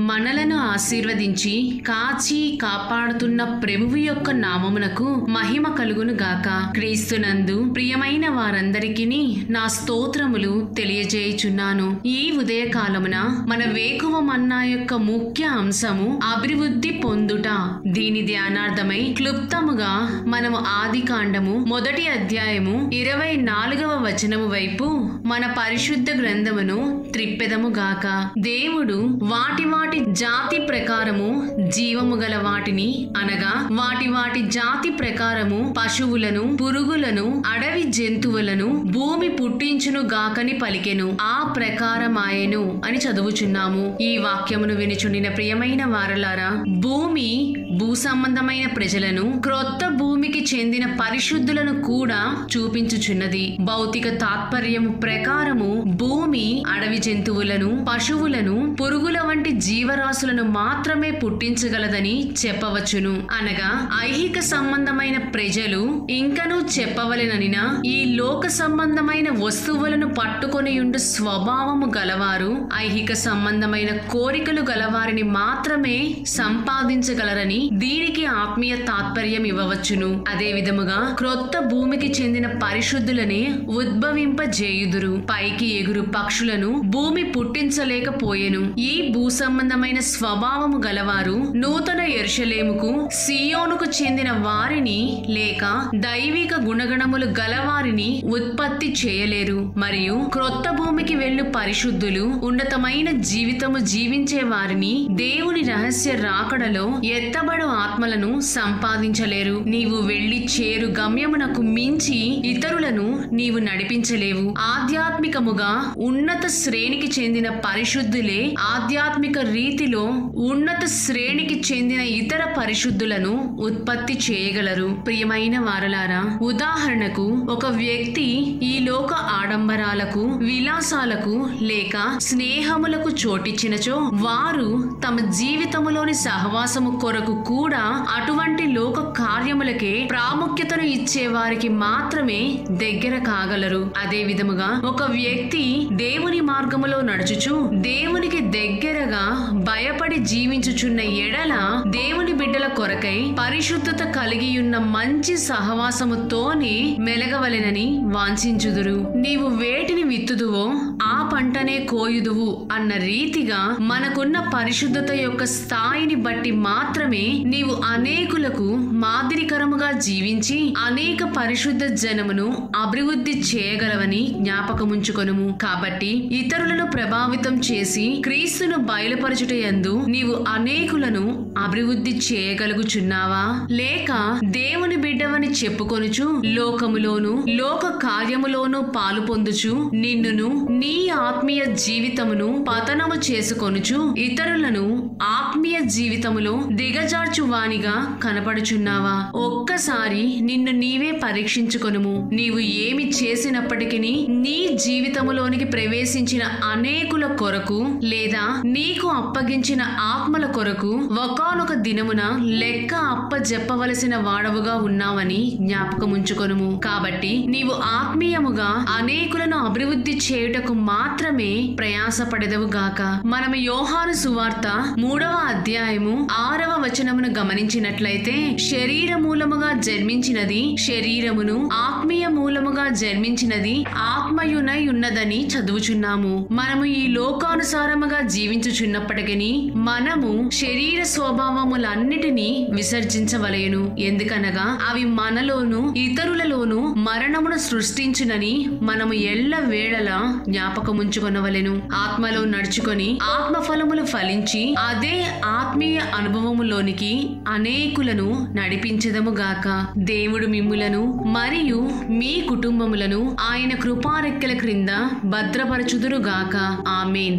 మనలను ఆశీర్వదించి కాచి కాపాడుతున్న ప్రభువు యొక్క నామమునకు మహిమ కలుగును గాక క్రీస్తునందు ప్రియమైన వారందరికీ నా స్తోత్రములు తెలియజేయుచున్నాను ఈ ఉదయ కాలమున మన వేకువ మన్నా యొక్క ముఖ్య అంశము అభివృద్ధి పొందుట దీని ధ్యానార్థమై క్లుప్తముగా మనము ఆది కాండము మొదటి అధ్యాయము ఇరవై నాలుగవ వచనము వైపు మన పరిశుద్ధ గ్రంథమును త్రిప్పెదము గాక దేవుడు వాటి వాటి జాతి ప్రకారము జీవము గల వాటిని అనగా వాటి వాటి జాతి ప్రకారము పశువులను పురుగులను అడవి జంతువులను భూమి పుట్టించును గాకని పలికెను ఆ ప్రకారమాయెను అని చదువుచున్నాము ఈ వాక్యమును వినుచుండిన ప్రియమైన వారలారా భూమి భూ సంబంధమైన ప్రజలను క్రొత్త భూమికి చెందిన పరిశుద్ధులను కూడా చూపించుచున్నది భౌతిక తాత్పర్యము ప్రకారము భూమి అడవి జంతువులను పశువులను పురుగుల వంటి జీవరాశులను మాత్రమే పుట్టించగలదని చెప్పవచ్చును అనగా ఐహిక సంబంధమైన ప్రజలు ఇంకనూ చెప్పవలెననిన ఈ లోక సంబంధమైన వస్తువులను పట్టుకొనియుండు స్వభావము గలవారు ఐహిక సంబంధమైన కోరికలు గలవారిని మాత్రమే సంపాదించగలరని దీనికి ఆత్మీయ తాత్పర్యం ఇవ్వవచ్చును అదే విధముగా క్రొత్త భూమికి చెందిన పరిశుద్ధులనే ఉద్భవింపజేయుదురు పైకి ఎగురు పక్షులను భూమి పుట్టించలేకపోయెను ఈ భూ సంబంధమైన స్వభావము గలవారు నూతన ఎరుషలేముకు సియోనుకు చెందిన వారిని లేక దైవిక గుణగణములు గలవారిని ఉత్పత్తి చేయలేరు మరియు క్రొత్త భూమికి వెళ్ళు పరిశుద్ధులు ఉన్నతమైన జీవితము జీవించే వారిని దేవుని రహస్య రాకడలో ఎత్తబడు ఆత్మలను సంపాదించలేరు నీవు వెళ్లి చేరు గమ్యమునకు మించి ఇతరులను నీవు నడిపించలేవు ఆధ్యాత్మికముగా ఉన్నత శ్రేణికి చెందిన పరిశుద్ధులే ఆధ్యాత్మిక రీతిలో ఉన్నత శ్రేణికి చెందిన ఇతర పరిశుద్ధులను ఉత్పత్తి చేయగలరు ప్రియమైన వారలారా ఉదాహరణకు ఒక వ్యక్తి ఈ లోక ఆడంబరాలకు విలాసాలకు లేక స్నేహములకు చోటిచ్చినచో వారు తమ జీవితములోని సహవాసము కొరకు కూడా అటువంటి లోక కార్యములకే ప్రాముఖ్యతను ఇచ్చే వారికి మాత్రమే దగ్గర కాగలరు అదే విధముగా ఒక వ్యక్తి దేవుని మార్గములో నడుచుచు దేవునికి దగ్గరగా భయపడి జీవించుచున్న ఎడల దేవుని బిడ్డల కొరకై పరిశుద్ధత కలిగి ఉన్న మంచి సహవాసముతోనే మెలగవలెనని వాంఛించుదురు నీవు వేటిని విత్తుదువో ఆ పంటనే కోయుదువు అన్న రీతిగా మనకున్న పరిశుద్ధత యొక్క స్థాయిని బట్టి మాత్రమే నీవు అనేకులకు మాదిరికరముగా జీవించి అనేక పరిశుద్ధ జనమును అభివృద్ధి చేయగలవని జ్ఞాపకముంచుకొనుము కాబట్టి ఇతరులను ప్రభావితం చేసి క్రీస్తును బయలుపరచుట యందు నీవు అనేకులను అభివృద్ధి చేయగలుగుచున్నావా లేక దేవుని బిడ్డవని చెప్పుకొనుచు లోకములోను లోక కార్యములోను పాలు పొందుచు నిన్నును నీ ఆత్మీయ జీవితమును పతనము చేసుకొనుచు ఇతరులను ఆత్మీయ జీవితములో దిగజార్చు వానిగా కనపడుచున్నావా ఒక్కసారి నిన్ను నీవే పరీక్షించుకొనుము నీవు ఏమి చేసినప్పటికీ నీ జీవితములోనికి ప్రవేశించిన అనేకుల కొరకు లేదా నీకు అప్పగించిన ఆత్మల కొరకు ఒకానొక దినమున లెక్క అప్ప చెప్పవలసిన వాడవుగా ఉన్నావని జ్ఞాపకముంచుకొనుము కాబట్టి నీవు ఆత్మీయముగా అనేకులను అభివృద్ధి చేయుటకు మాత్రమే ప్రయాసపడెదవు గాక మనము యోహాను సువార్త మూడవ అధ్యాయము ఆరవ వచనమును గమనించినట్లయితే శరీర మూలముగా జన్మించినది శరీరమును ఆత్మీయ మూలముగా జన్మించినది ఆత్మయునై ఉన్నదని చదువుచున్నాము మనము ఈ లోకానుసారముగా జీవించుచున్నప్పటికీ మనము శరీర స్వభావములన్నిటినీ విసర్జించవలేను ఎందుకనగా అవి మనలోను ఇతరులలోను మరణమును సృష్టించునని మనము ఎల్ల వేళలా జ్ఞాపకముంచుకొనవలెను ఆత్మలో నడుచుకొని ఆత్మ ఫలములు ఫలించి అదే ఆత్మీయ అనుభవములోనికి అనేకులను నడిపించదము గాక దేవుడు మిమ్ములను మరియు మీ కుటుంబములను ఆయన కృపారెక్కల క్రింద భద్రపరచుదురు గాక ఆమెన్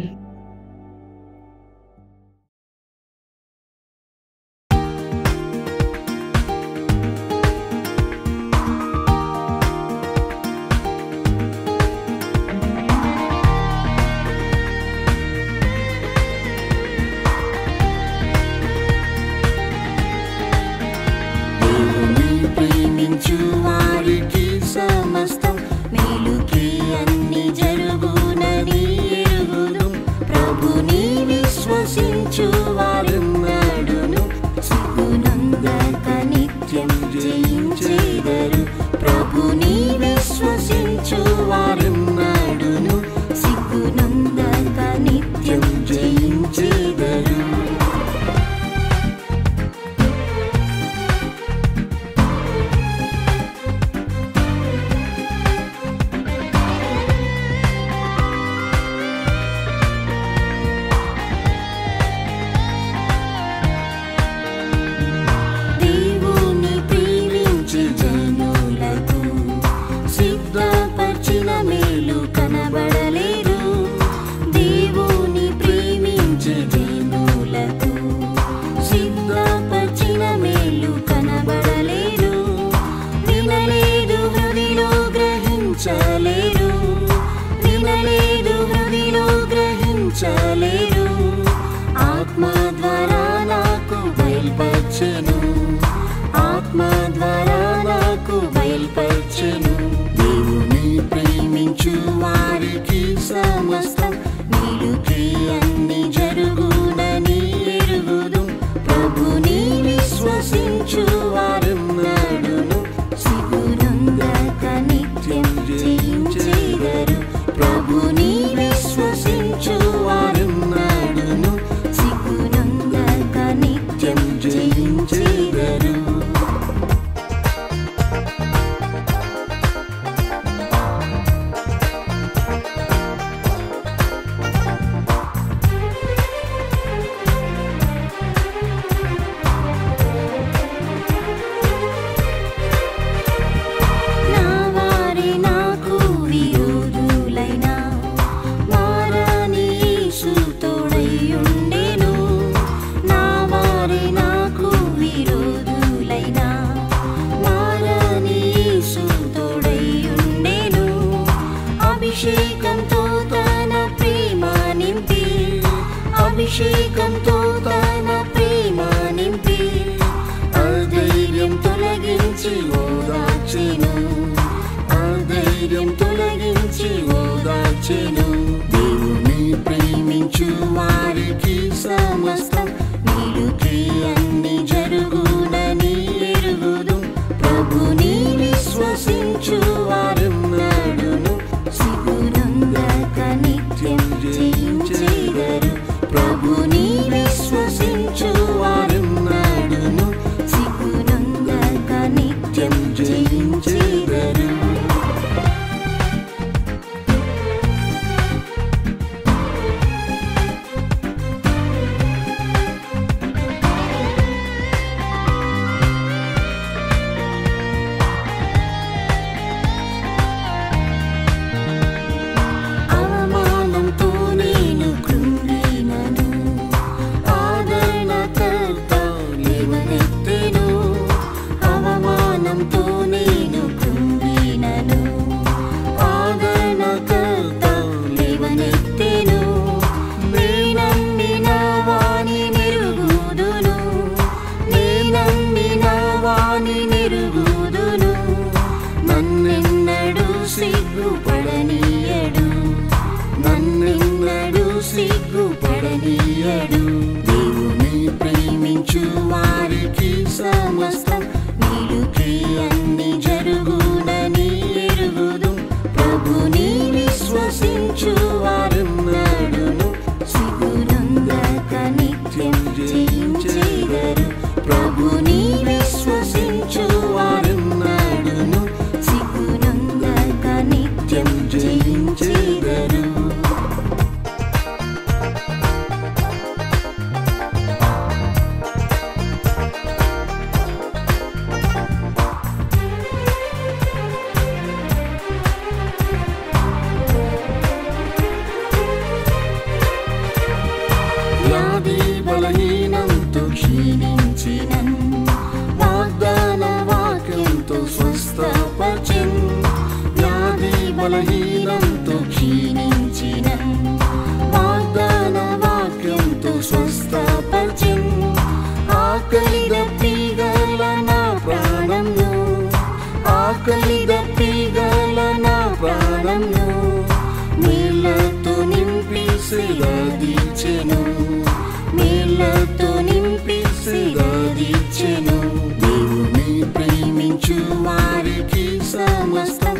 దేవుని ప్రేమించు వారికి సమస్తం మేలుకి అన్ని జరుగునని ఎరుగుదు జయించేదరు ప్రభుని విశ్వసించు వారెన్నడును సిగ్గునందక నిత్యం జయించేదరు దేవుని ప్రేమించి జనులకు సిద్ధపరిచిన మేలు కనబడలేదు దేవుని ప్రేమించి జనులకు సిద్ధపరిచిన మేలు కనబడలేదు వినలేదు హృదిలో గ్రహించలేరు వినలేదు హృదిలో గ్రహించలేరు ఆత్మ ద్వారా నాకు బయల్పరచెను ఆత్మ ద్వారా నాకు బయల్పరచెను దేవుని ప్రేమించు వారికి సమస్తం నీడుకి అన్ని జరుగునని ఎరుగుదు ప్రభుని విశ్వసించు వారెన్నడును సిగునందక నిత్యం జయించేదరు ప్రభుని విశ్వసించు వారెన్నడును సిగునందక నిత్యం జయించేదరు నా వారి నాకు విరోధులైన మారని యేసు తోడైయుండెను నా వారి నాకు విరోధులైన మారని యేసు తోడైయుండెను అభిషేకంతో తన ప్రేమ నింపి అభిషేకంతో తన ప్రేమ నింపి అధైర్యం తొలగించి ఓదార్చెను అధైర్యం తొలగించి ఓదార్చెను దేవుని ప్రేమించు వారికి సమస్తం నీడుకి అన్ని జరుగునని ఎరుగుదు ప్రభుని విశ్వసించు వారెన్నడును సిగునందక నిత్యం జయించేదరు ప్రభుని విశ్వసించు వారెన్నడును సిగునందక నిత్యం జయించేదరు అవమానంతో నేను కృంగినను ఆదరణకర్త లేవనెత్తెను అవమానంతో నేను కృంగినను ఆదరణకర్త లేవనెత్తెను నేనమ్మిన వాణి మెరుగుదును నేనమ్మిన వాణి మెరుగుదును నన్నెన్నడు సిగ్గుపడనీయడు నన్నెన్నడు సిగ్గుపడనీయడు దేవుని ప్రేమించు వారికి సమస్తం నీడుకి అన్ని జరుగునని ఎరుగుదు ప్రభుని విశ్వసించు వారెన్నడును సిగునందక నిత్యం జయించేదరు ప్రభుని విశ్వసించు వారెన్నడును సిగునందక నిత్యం జయించేదరు వ్యాధి బలహీనంతో క్షీణించినన్ వాగ్దాన వాక్యంతో స్వస్థపరిచిన్ వ్యాధి బలహీనంతో క్షీణించినన్ వాగ్దాన వాక్యంతో స్వస్థపరిచిన్ ఆకలి దప్పిగల నా ప్రాణంను ఆకలి దప్పిగల నా ప్రాణంను నీళ్ళతో నింపి శిలాదిచెను నీళ్ళతో నింపి శిలాదిచెను దేవుని ప్రేమి విశ్వసించు వారికి సమస్తం